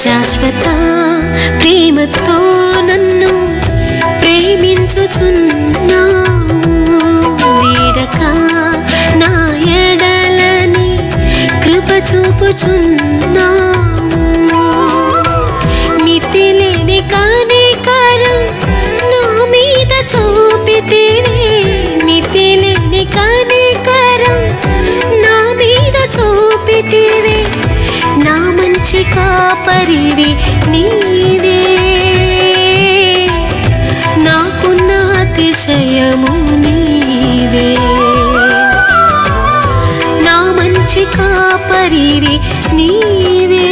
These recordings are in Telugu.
శాశ్వత ప్రేమతో నన్ను ప్రేమించుచున్నావు వీడక నా ఎడలని కృప చూపుచున్నావు మితిలేని కనికరం నా మీద చూపితివే మితిలేని కనికరం నా మీద చూపితివే నా మంచి కాపరివి నీవే నాకున్న అతిశయము నీవే నా మంచి కాపరివి నీవే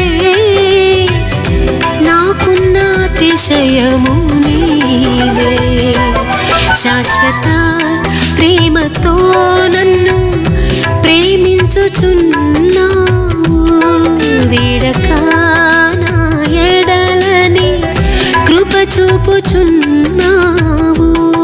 నాకున్న అతిశయము నీవే శాశ్వత ప్రేమతో నన్ను ప్రేమించుచున్నావు వీడక నా ఎడలని కృప చూపుచున్నావు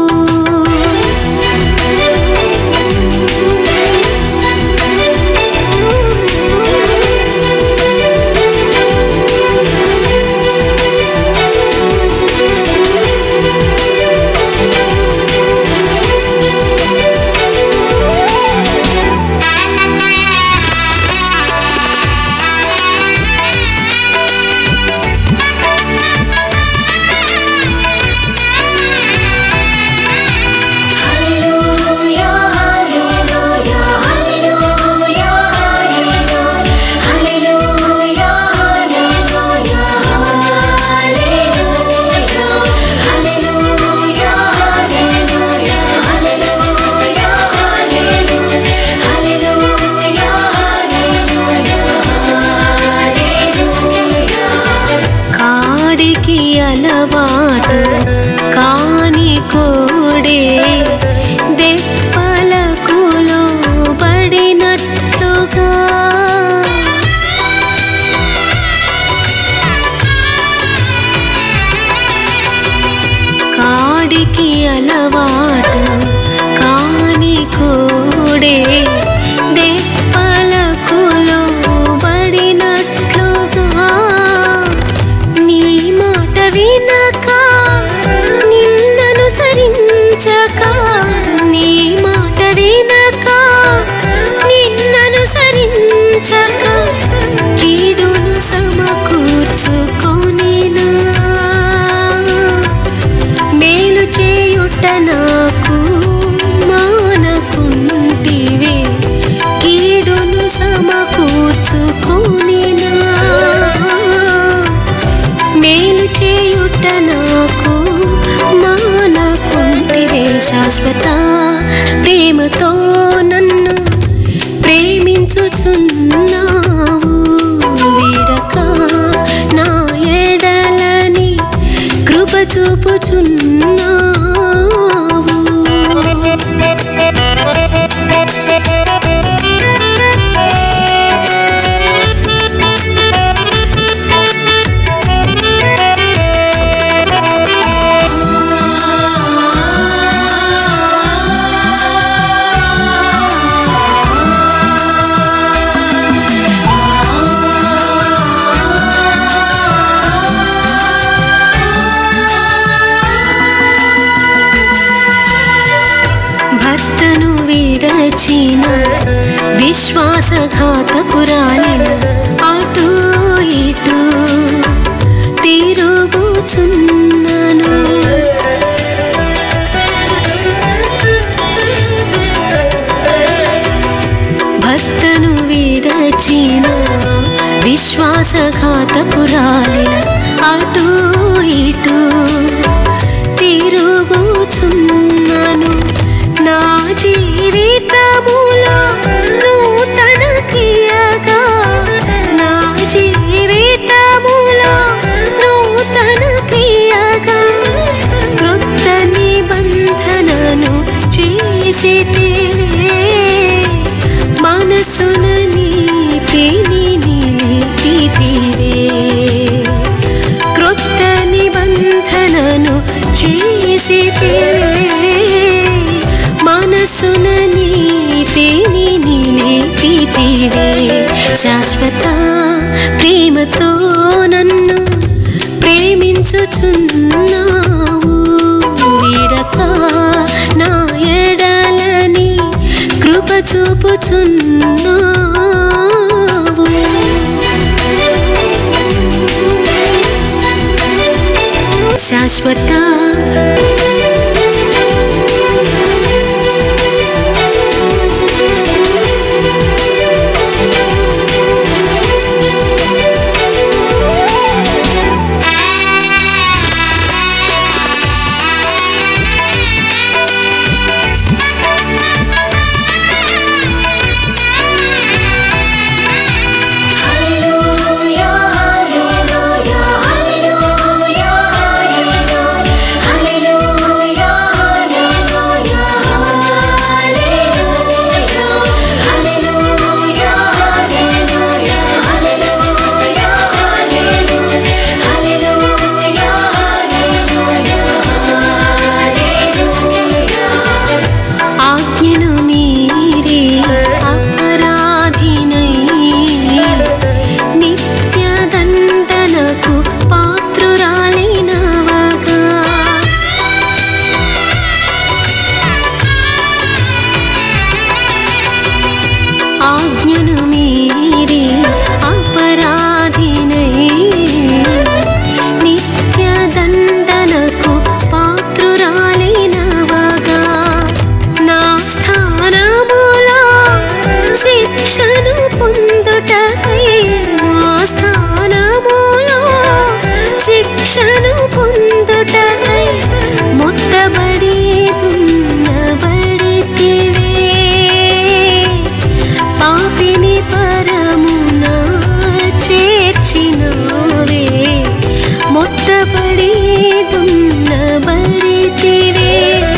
కాడికి అలవాటు కాని కోడే దెప్పలకు లోబడినట్లుగా కాడికి అలవాటు కాని కోడే దెప్పలకు లోబడినట్లుగా నీ మాట వినక నిన్ననుసరించక నీ మాట వినక నిన్ననుసరించక కీడును సమకూర్చుకొనినా మేలు చేయుట నాకు మానకుంటివే కీడును సమకూర్చుకొనినా మేలు చేయుట నాకు మానకుంటివే శాశ్వత ప్రేమతో నన్ను ప్రేమించుచున్నావు వీడక నా ఎడలని కృప భర్తను విడచిన విశ్వాసఘాతకురాలిన అటు ఇటు తిరుగుచున్నను భర్తను విడచిన విశ్వాసఘాతకురాలిన అటు ఇటు తిరుగుచున్నాను నా జీవితములో నూతన క్రియగా నా జీవితములో నూతన క్రియగా క్రొత్త నిబంధనను చేసితే మనసున నీతిని నిలిపితివే క్రొత్త నిబంధనను చేసితే మనసున నీతిని నిలిపితివే శాశ్వత ప్రేమతో నన్ను ప్రేమించుచున్నావు విడక నా ఎడలని కృప చూపుచున్నావు శాశ్వత ఆజ్ఞను మీరి అపరాధినై నిత్య దండనకు పాత్రురాలినవగా ఆజ్ఞను మీరి అపరాధినై నిత్య దండనకు పాత్రురాలినవగా నా స్థానములో శిక్షను పొందుటకై నా స్థానములో శిక్షను పొందుటకై మొత్తబడి దున్నబడితివే పాపిని పరమున చేర్చినవే మొత్తబడి దున్నబడితివే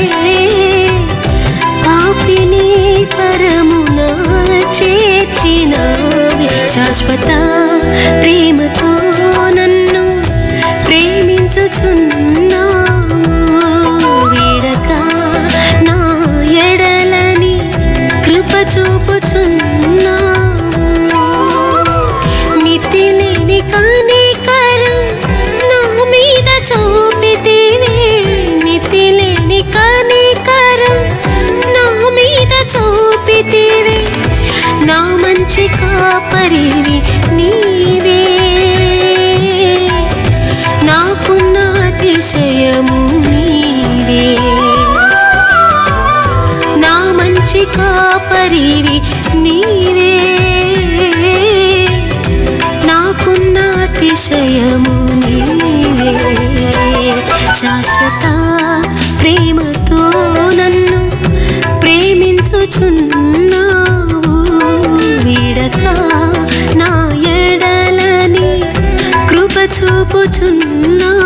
పాపిని పరమున చేర్చినవే శాశ్వత ప్రేమతో నన్ను ప్రేమించుచున్నావు విడక నా ఎడలని కృప చూపుచున్నావు మితిలేని కనికరం నా మీద చూపితివే మితిలేని కనికరం నా మీద చూపితివే నా మంచి కాపరివి నీవే నాకున్న అతిశయము నీవే నా మంచి కాపరివి నీవే నాకున్న అతిశయము నీవే శాశ్వత ప్రేమతో నన్ను ప్రేమించుచున్నావు విడక నా ఎడలని కృప చూపుచున్నావు